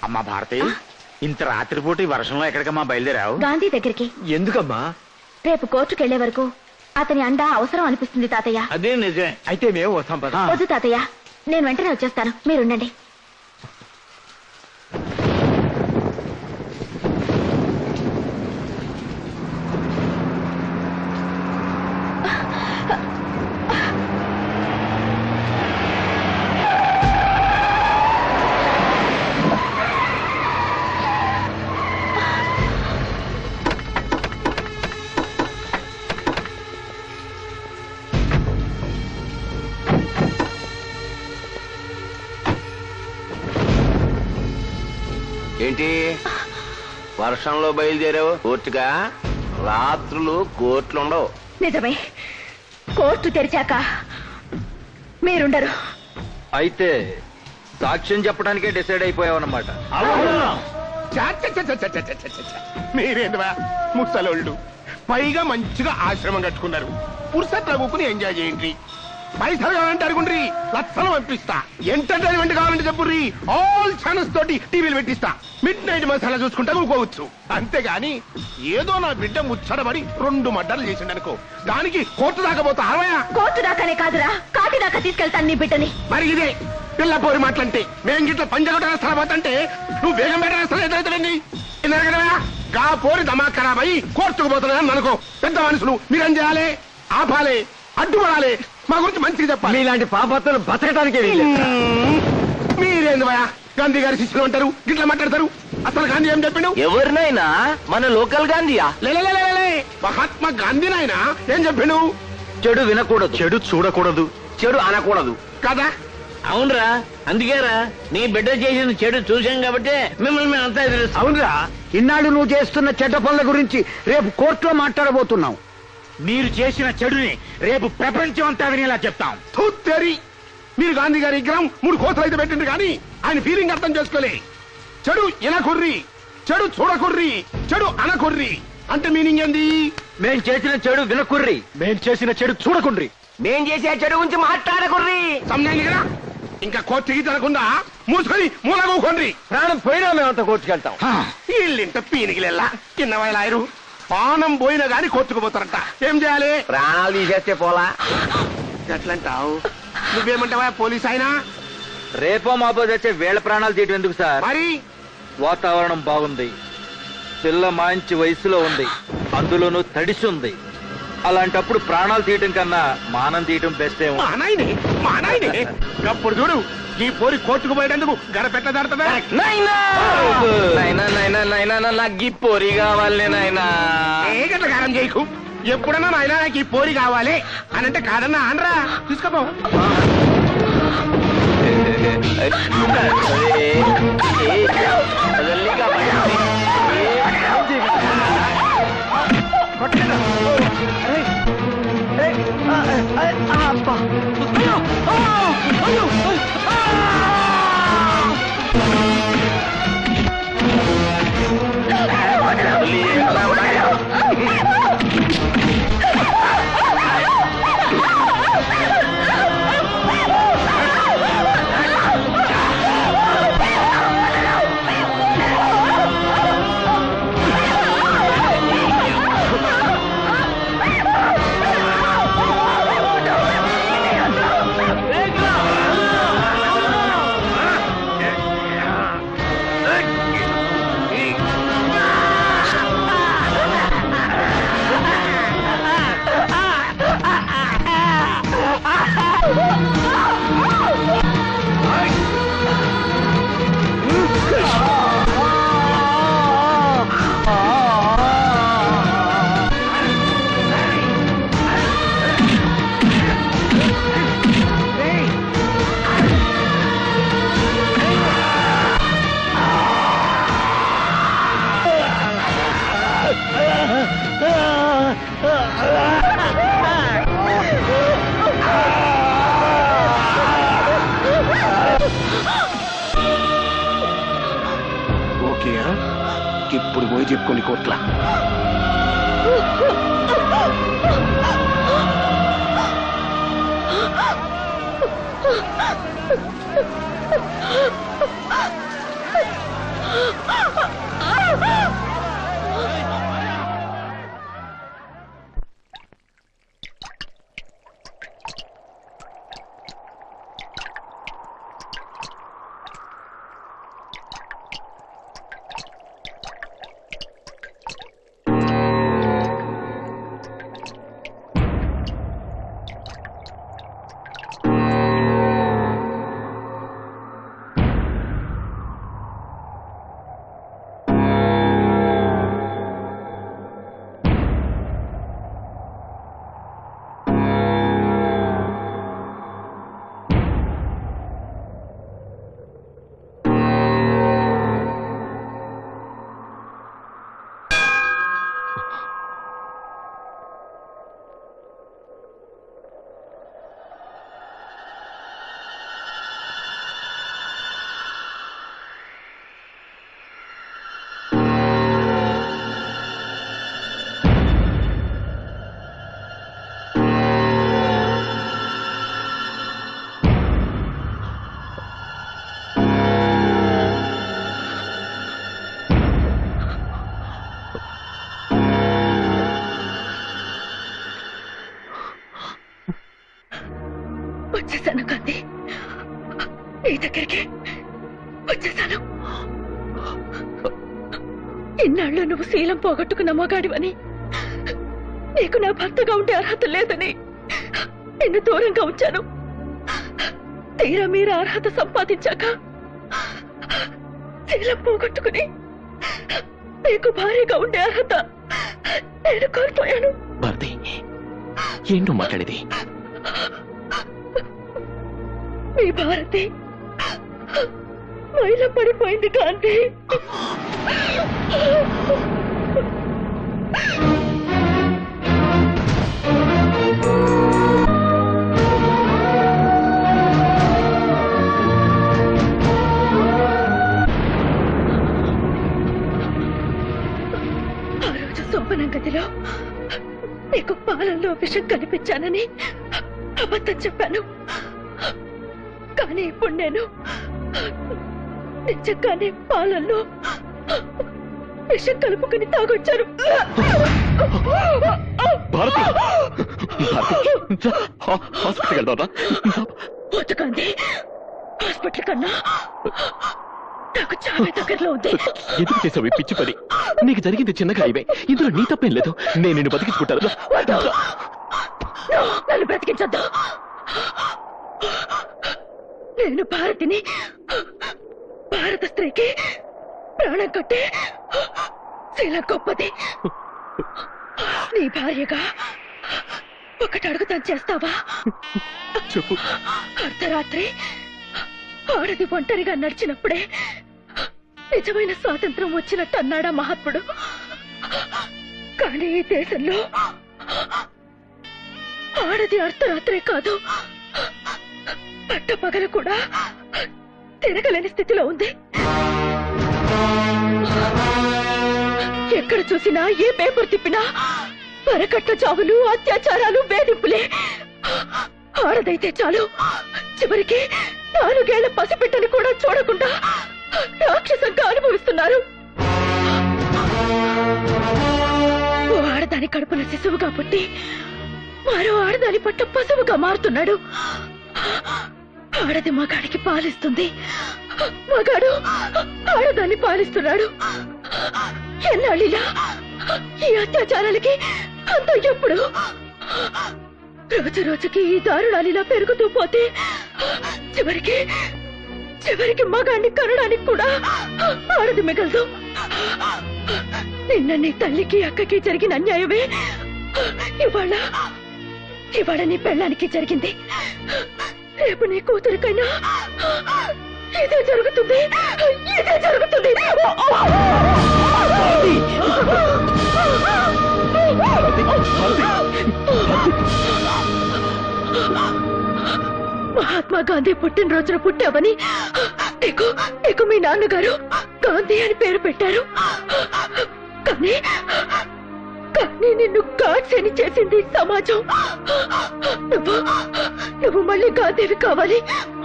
అమ్మా భారతి ఇంత రాత్రిపూట ఈ వర్షంలో ఎక్కడికమ్మా బయలుదేరావు గాంధీ దగ్గరికి ఎందుకమ్మా రేపు కోర్టుకు వెళ్లే వరకు అతని అండ అవసరం అనిపిస్తుంది తాతయ్య అదే నిజమే అయితే మేము వస్తాం పద ఆ. వద్దు తాతయ్య నేను వెంటనే వచ్చేస్తాను మీరుండండి ఏంటి వర్షంలో బయలుదేరావు కోర్టుగా రాత్రులు కోర్టులు ఉండవు నిజమే కోర్టు తెరిచాక మీరుండరు అయితే సాక్ష్యం చెప్పడానికే డిసైడ్ అయిపోయావన్నమాట మీరేందివా ముసలోళ్ళు పైగా మంచిగా ఆశ్రమం కట్టుకున్నారు పురుషత్ రఘుకుని ఎంజాయ్ చేయండి పైసలు కావాలంటే అడుగుండ్రి లక్షలు పంపిస్తా ఎంటర్టైన్మెంట్ కావాలంటే చెప్పుర్రి ఆల్ ఛానల్స్ తోటి టీవీలు పెట్టిస్తా మిడ్ నైట్ మసాలా చూసుకుంటా ఊకోవచ్చు అంతేగాని ఏదో నా బిడ్డ ముచ్చడబడి రెండు మడ్డలు చేసిండు అనుకో దానికి కోర్టు దాకా పోతా అరవయా కోర్టు దాకానే కాదురా కాటి దాకా తీసుకెళ్తాను నీ బిడ్డని మరి ఇదే పిల్ల పోరి మాటలంటే మేం గిట్ల పంజగొట్ట వేస్తారా పోతంటే నువ్వు వేగం బయట వేస్తారా ఎదురైతుందండి కదా గా పోరి దమా ఖరాబ్ అయ్యి కోర్టుకు పోతున్నాయని అనుకో పెద్ద మనుషులు మీరేం చేయాలి ఆపాలి అడ్డుపడాలి మా గురించి మంచిగా చెప్పాలి మీలాంటి పాపత్తులు బతకడానికే వీల్లేదు. మీరేంది భయ గాంధీ గారి శిష్యులు అంటారు గిట్ల మాట్లాడతారు అసలు గాంధీ ఏం చెప్పిండు ఎవరినైనా మన లోకల్ గాంధీయా లే, లే, లే, లే, లే. మహాత్మా గాంధీ నాయన ఏం చెప్పిండు చెడు వినకూడదు చెడు చూడకూడదు చెడు అనకూడదు కదా అవునరా అందుకేరా నీ బిడ్డ చేసిన చెడు చూసాం కాబట్టి మిమ్మల్ని మేము అంతా తెలుసు అవునరా ఇన్నాళ్ళు నువ్వు చేస్తున్న చెడ్డ పనుల గురించి రేపు కోర్టులో మాట్లాడబోతున్నావు మీరు చేసిన చెడుని రేపు ప్రపంచం అంతా వినేలా చెప్తాం తూత్తేరి మీరు గాంధీ గారి విగ్రహం మూడు కోతలు అయితే పెట్టిండ్రు కానీ ఆయన ఫీలింగ్ అర్థం చేసుకోలే చెడు ఇనకుర్రి చెడు చూడకుర్రి చెడు అనకుర్రి అంటే మీనింగ్ ఏంది మేం చేసిన చెడు వినకుర్రి మేం చేసిన చెడు చూడకుండ్రి మేం చేసే చెడు గురించి మాట్లాడకుర్రి సమయానికి కదా ఇంకా కోర్టుకి తినకుండా మూసుకొని మూలగూకోండి ప్రాణం పోయినా మేమంతా కోర్టుకెళ్తాం వీళ్ళింట పీనికిలెల్లా కింద వాళ్ళాయరు పానం పోయినా గాని కోర్టుకు పోతారంట ఏం చేయాలి ప్రాణాలు తీసేస్తే పోలా ఎట్లంటావు నువ్వేమంటావా పోలీస్ అయినా రేపో మాపో తెచ్చే వేళ ప్రాణాలు తీయటం ఎందుకు సార్ మరి వాతావరణం బాగుంది పిల్ల మంచి వయసులో ఉంది అందులోనూ తడిసి ఉంది అలాంటప్పుడు ప్రాణాలు తీయటం కన్నా మానం తీయటం బెస్ట్ ఏమో మా నాయనే మా నాయనే అప్పుడు చూడు ఈ పోరి కోర్టుకు పోయేటందుకు గడపెట్ట దాడుతుందా నైనా నైనా నైనా నైనా నాకు ఈ పొరి కావాలి నాయనా ఏ గట్ల కారం చేయకు ఎప్పుడన్నా నాయనా నాకు ఈ పోరి కావాలి అని అంటే కాదన్నా అనరా తీసుకోపో ఓకే ఇప్పుడు పోయి చెప్పుకోండి కోట్ల దగ్గరికి వచ్చేసాను ఇన్నాళ్ళు నువ్వు శీలం పోగొట్టుకున్న మొగాడివని నీకు నా భర్తగా ఉండే అర్హత లేదని నిన్ను దూరంగా ఉంచాను తీరా మీరు అర్హత సంపాదించాక శీలం పోగొట్టుకుని నీకు భార్యగా ఉండే అర్హత నేను కోల్పోయాను భారతి ఏంటో మాట్లాడేది మీ భారతి మైల పడిపోయింది కాంతి ఆ రోజు శోభనం గదిలో నీకు పాలల్లో విషం కనిపించానని అబద్ధం చెప్పాను కానీ ఇప్పుడు నేను నిజంగానే పాలల్లో విషం కలుపుకుని తాగొచ్చాను భారతి భారతి హా- హాస్పిటల్కి వెళ్దాం బతుకంది హాస్పిటల్ కన్నా నాకు చాలా దగ్గరలో ఉంది ఎందుకు చేసావు ఈ పిచ్చి పని నీకు జరిగింది చిన్న గాయమే ఇందులో నీ తప్పేం లేదు నేను నిన్ను బతికించుకుంటాను వద్దు. నన్ను బ్రతికించొద్దు నేను భారతిని భారత స్త్రీకి ప్రాణం కట్టే శీల గొప్పది నీ భార్యగా ఒకటి అడుగుతాను చేస్తావా చెప్పు అర్ధరాత్రి ఆడది ఒంటరిగా నడిచినప్పుడే నిజమైన స్వాతంత్రం వచ్చినట్టు అన్నాడా మహాత్ముడు కానీ ఈ దేశంలో ఆడది అర్ధరాత్రే కాదు పట్టపగలు కూడా తిరగలేని స్థితిలో ఉంది ఎక్కడ చూసినా ఏ పేపర్ తిప్పినా పరకట్ట చావులు అత్యాచారాలు వేధింపులే ఆడదైతే చాలు చివరికి నాలుగేళ్ల పసిబిడ్డని కూడా చూడకుండా రాక్షసంగా అనుభవిస్తున్నారు ఓ ఆడదాని కడుపున శిశువుగా పుట్టి మరో ఆడదాని పట్ల పశువుగా మారుతున్నాడు ఆడది మగాడికి పాలిస్తుంది మగాడు ఆడదాన్ని పాలిస్తున్నాడు ఎన్నాళ్ళిలా ఈ అత్యాచారాలకి అంత ఎప్పుడు రోజు రోజుకి ఈ దారుణాలిలా పెరుగుతూ పోతే చివరికి చివరికి మగాన్ని కనడానికి కూడా ఆడది మిగలదు నిన్న నీ తల్లికి అక్కకి జరిగిన అన్యాయమే ఇవాళ ఇవాళ నీ పెళ్ళానికి జరిగింది రేపు నీ కూతురికైనా ఇదే జరుగుతుంది ఇదే జరుగుతుంది మహాత్మా గాంధీ పుట్టినరోజున పుట్టావని నీకు నీకు మీ నాన్నగారు గాంధీ అని పేరు పెట్టారు కానీ కానీ నిన్ను గాడ్సేని చేసింది సమాజం నువ్వు నువ్వు మళ్ళీ గాంధీవి కావాలి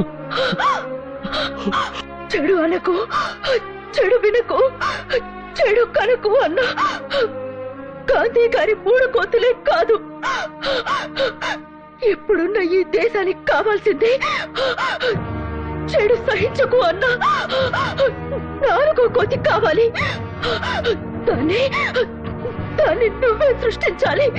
చెడు అనకు చెడు వినకు చెడు కనకు అన్న గాంధీ గారి మూడు కోతులే కాదు ఇప్పుడున్న ఈ దేశానికి కావాల్సింది చెడు సహించకు అన్న నాలుగో కోతి కావాలి దాన్ని దాన్ని నువ్వే సృష్టించాలి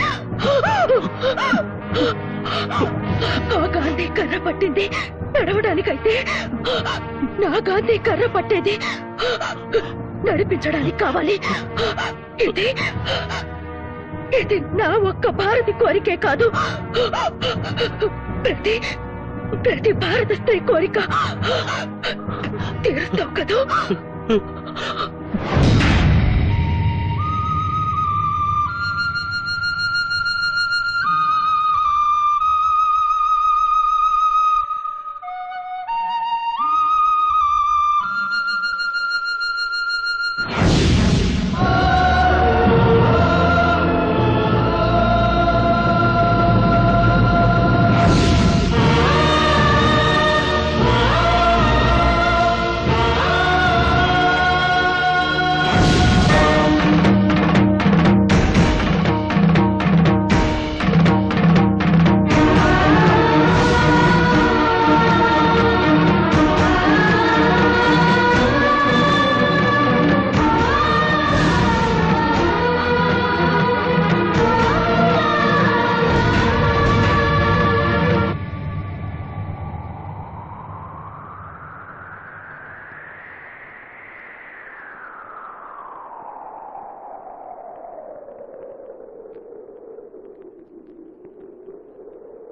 ఆ గాంధీ కర్ర పట్టింది నడవడానికైతే నా గాంధీ కర్ర పట్టేది నడిపించడానికి కావాలి ఇది ఇది నా ఒక్క భారతి కోరికే కాదు ప్రతి ప్రతి భారత స్త్రీ కోరిక తీరుస్తావు కదూ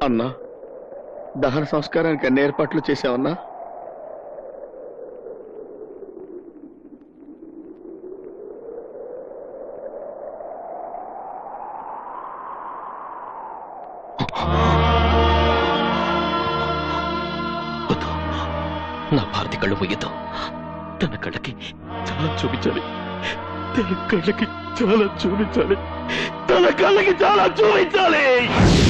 అన్నా దహన సంస్కారానికి అన్ని ఏర్పాట్లు చేసావన్నా వద్దు నా భారతి కళ్ళు పోయొద్దు తన కళ్ళకి చాలా చూపించాలి తన కళ్ళకి చాలా చూపించాలి తన కళ్ళకి చాలా చూపించాలి